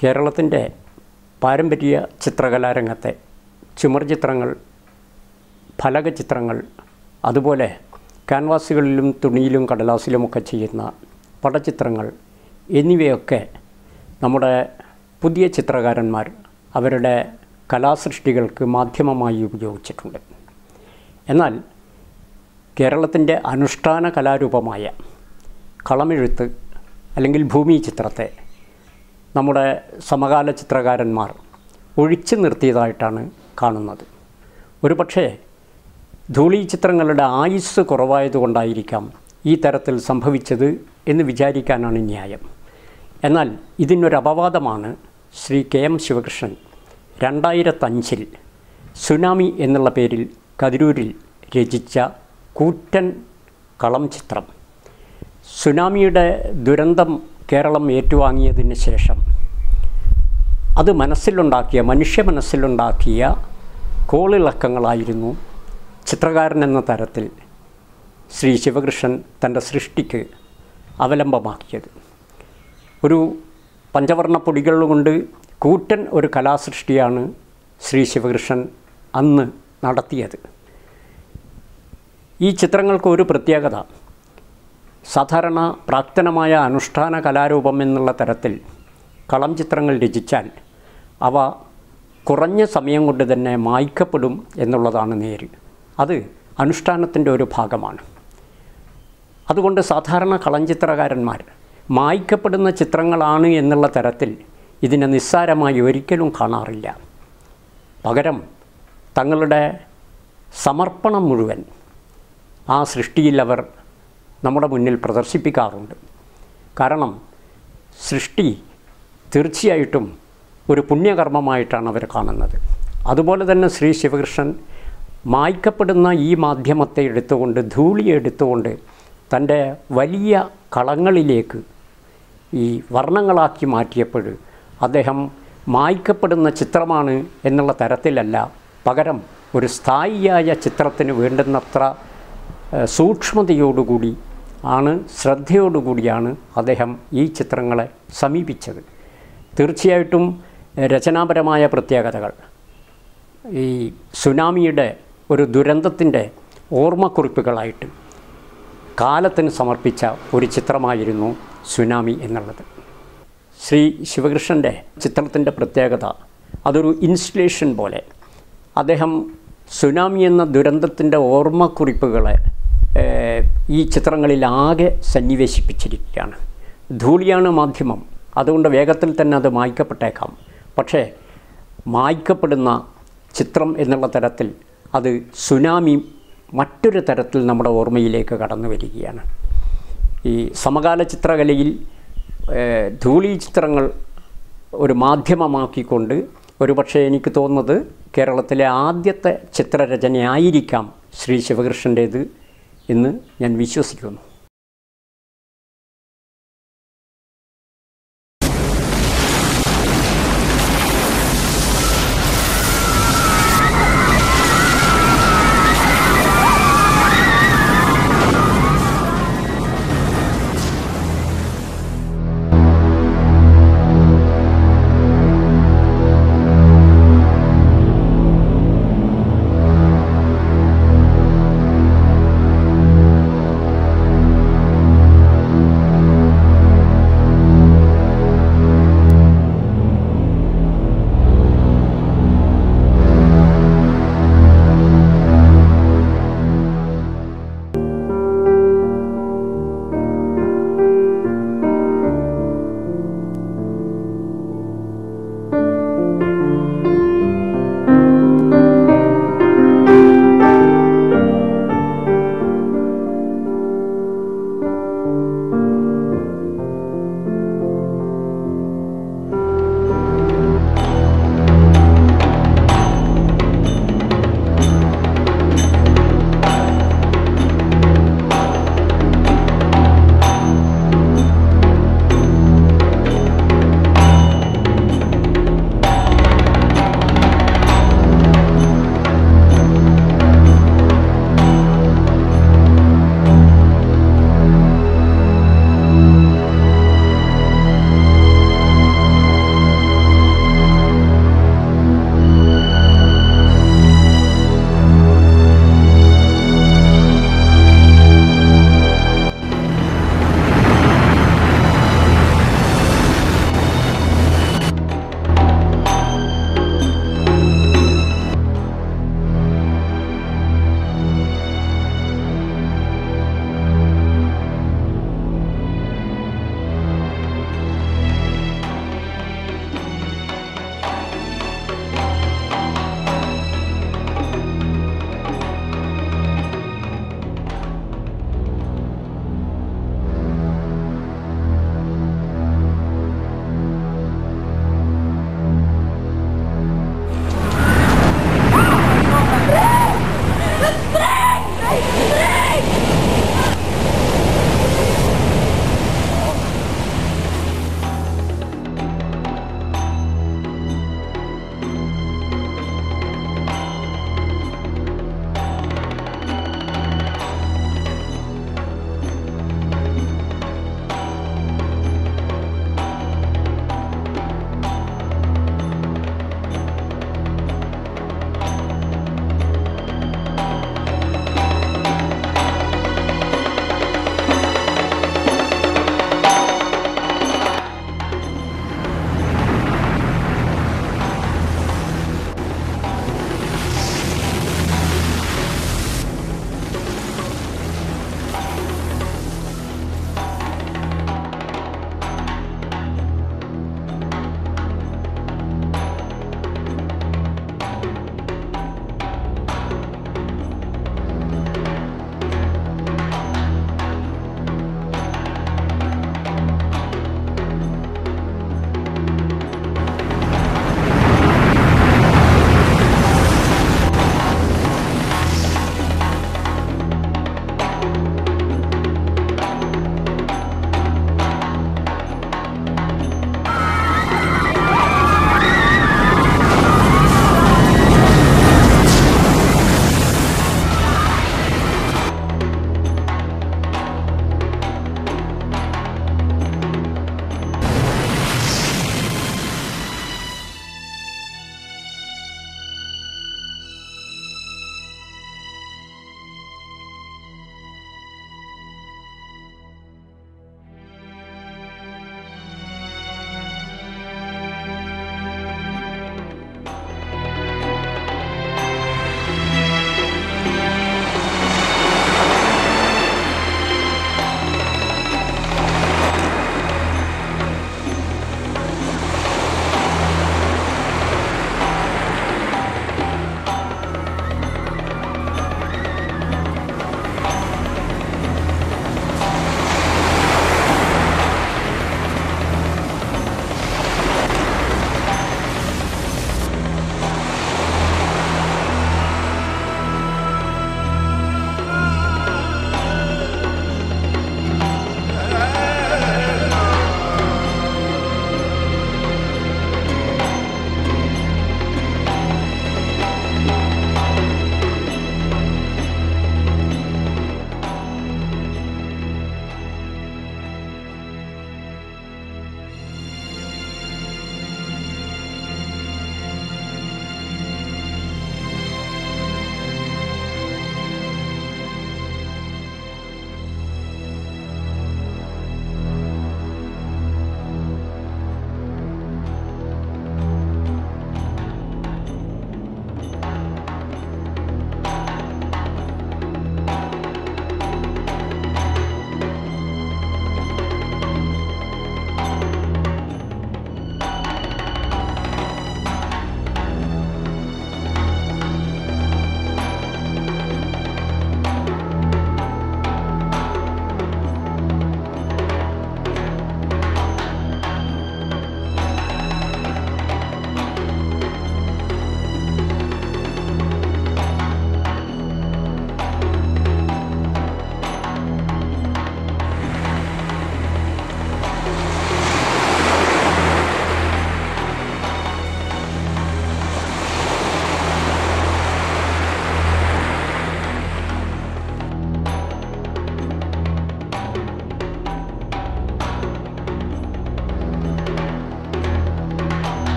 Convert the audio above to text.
കേരളത്തിൻ്റെ പാരമ്പര്യ ചിത്രകലാരംഗത്തെ ചുമർ ചിത്രങ്ങൾ ഫലകചിത്രങ്ങൾ അതുപോലെ ക്യാൻവാസുകളിലും തുണിയിലും കടലാസിലുമൊക്കെ ചെയ്യുന്ന പടച്ചിത്രങ്ങൾ എന്നിവയൊക്കെ നമ്മുടെ പുതിയ ചിത്രകാരന്മാർ അവരുടെ കലാസൃഷ്ടികൾക്ക് മാധ്യമമായി ഉപയോഗിച്ചിട്ടുണ്ട് എന്നാൽ കേരളത്തിൻ്റെ അനുഷ്ഠാന കലാരൂപമായ കളമെഴുത്ത് അല്ലെങ്കിൽ ഭൂമി ചിത്രത്തെ നമ്മുടെ സമകാല ചിത്രകാരന്മാർ ഒഴിച്ചു നിർത്തിയതായിട്ടാണ് കാണുന്നത് ഒരു പക്ഷേ ധൂളി ചിത്രങ്ങളുടെ ആയുസ് കുറവായതുകൊണ്ടായിരിക്കാം ഈ തരത്തിൽ സംഭവിച്ചത് എന്ന് വിചാരിക്കാനാണ് ന്യായം എന്നാൽ ഇതിനൊരു അപവാദമാണ് ശ്രീ കെ എം ശിവകൃഷ്ണൻ രണ്ടായിരത്തഞ്ചിൽ സുനാമി എന്നുള്ള പേരിൽ കതിരൂരിൽ രചിച്ച കൂറ്റൻ കളം ചിത്രം സുനാമിയുടെ ദുരന്തം കേരളം ഏറ്റുവാങ്ങിയതിന് ശേഷം അത് മനസ്സിലുണ്ടാക്കിയ മനുഷ്യ മനസ്സിലുണ്ടാക്കിയ കോളിളക്കങ്ങളായിരുന്നു ചിത്രകാരൻ എന്ന തരത്തിൽ ശ്രീ ശിവകൃഷ്ണൻ തൻ്റെ സൃഷ്ടിക്ക് അവലംബമാക്കിയത് ഒരു പഞ്ചവർണ്ണ പൊടികൾ കൊണ്ട് കൂറ്റൻ ഒരു കലാസൃഷ്ടിയാണ് ശ്രീ ശിവകൃഷ്ണൻ അന്ന് നടത്തിയത് ഈ ചിത്രങ്ങൾക്ക് ഒരു പ്രത്യേകത സാധാരണ പ്രാക്തനമായ അനുഷ്ഠാന കലാരൂപം എന്നുള്ള തരത്തിൽ കളം ചിത്രങ്ങൾ രചിച്ചാൽ അവ കുറഞ്ഞ സമയം കൊണ്ട് തന്നെ മായ്ക്കപ്പെടും എന്നുള്ളതാണ് നേര് അത് അനുഷ്ഠാനത്തിൻ്റെ ഒരു ഭാഗമാണ് അതുകൊണ്ട് സാധാരണ കളഞ്ചിത്രകാരന്മാർ മായ്ക്കപ്പെടുന്ന ചിത്രങ്ങളാണ് എന്നുള്ള തരത്തിൽ ഇതിനെ നിസ്സാരമായി ഒരിക്കലും കാണാറില്ല പകരം തങ്ങളുടെ സമർപ്പണം മുഴുവൻ ആ സൃഷ്ടിയിൽ അവർ നമ്മുടെ മുന്നിൽ പ്രദർശിപ്പിക്കാറുണ്ട് കാരണം സൃഷ്ടി തീർച്ചയായിട്ടും ഒരു പുണ്യകർമ്മമായിട്ടാണ് അവർ കാണുന്നത് അതുപോലെ തന്നെ ശ്രീ ശിവകൃഷ്ണൻ മായ്ക്കപ്പെടുന്ന ഈ മാധ്യമത്തെ എടുത്തുകൊണ്ട് ധൂളിയെ എടുത്തുകൊണ്ട് തൻ്റെ വലിയ കളങ്ങളിലേക്ക് ഈ വർണ്ണങ്ങളാക്കി മാറ്റിയപ്പോൾ അദ്ദേഹം മായ്ക്കപ്പെടുന്ന ചിത്രമാണ് എന്നുള്ള തരത്തിലല്ല പകരം ഒരു സ്ഥായിയായ ചിത്രത്തിന് വേണ്ടുന്നത്ര ഏഹ്, സൂക്ഷ്മതയോടുകൂടി ആണ് ശ്രദ്ധയോടുകൂടിയാണ് അദ്ദേഹം ഈ ചിത്രങ്ങളെ സമീപിച്ചത് തീർച്ചയായിട്ടും ഏഹ്, രചനാപരമായ പ്രത്യേകതകൾ ഈ സുനാമിയുടെ ഒരു ദുരന്തത്തിൻ്റെ ഓർമ്മക്കുറിപ്പുകളായിട്ട് കാലത്തിന് സമർപ്പിച്ച ഒരു ചിത്രമായിരുന്നു സുനാമി എന്നുള്ളത് ശ്രീ ശിവകൃഷ്ണൻ്റെ ചിത്രത്തിൻ്റെ പ്രത്യേകത അതൊരു ഇൻസ്റ്റലേഷൻ പോലെ അദ്ദേഹം സുനാമി എന്ന ദുരന്തത്തിൻ്റെ ഓർമ്മക്കുറിപ്പുകളെ ഏഹ്, ഈ ചിത്രങ്ങളിൽ ആകെ സന്നിവേശിപ്പിച്ചിരിക്കുകയാണ് ധൂളിയാണ് മാധ്യമം അതുകൊണ്ട് വേഗത്തിൽ തന്നെ അത് മായ്ക്കപ്പെട്ടേക്കാം പക്ഷേ മായ്ക്കപ്പെടുന്ന ചിത്രം എന്നുള്ള തരത്തിൽ അത് സുനാമി മറ്റൊരു തരത്തിൽ നമ്മുടെ ഓർമ്മയിലേക്ക് കടന്നു വരികയാണ് ഈ സമകാല ചിത്രകലയിൽ ഏഹ്, ധൂളി ചിത്രങ്ങൾ ഒരു മാധ്യമമാക്കിക്കൊണ്ട് ഒരുപക്ഷെ എനിക്ക് തോന്നുന്നത് കേരളത്തിലെ ആദ്യത്തെ ചിത്രരചനയായിരിക്കാം ശ്രീ ശിവകൃഷ്ണൻ്റേത് എന്ന് ഞാൻ വിശ്വസിക്കുന്നു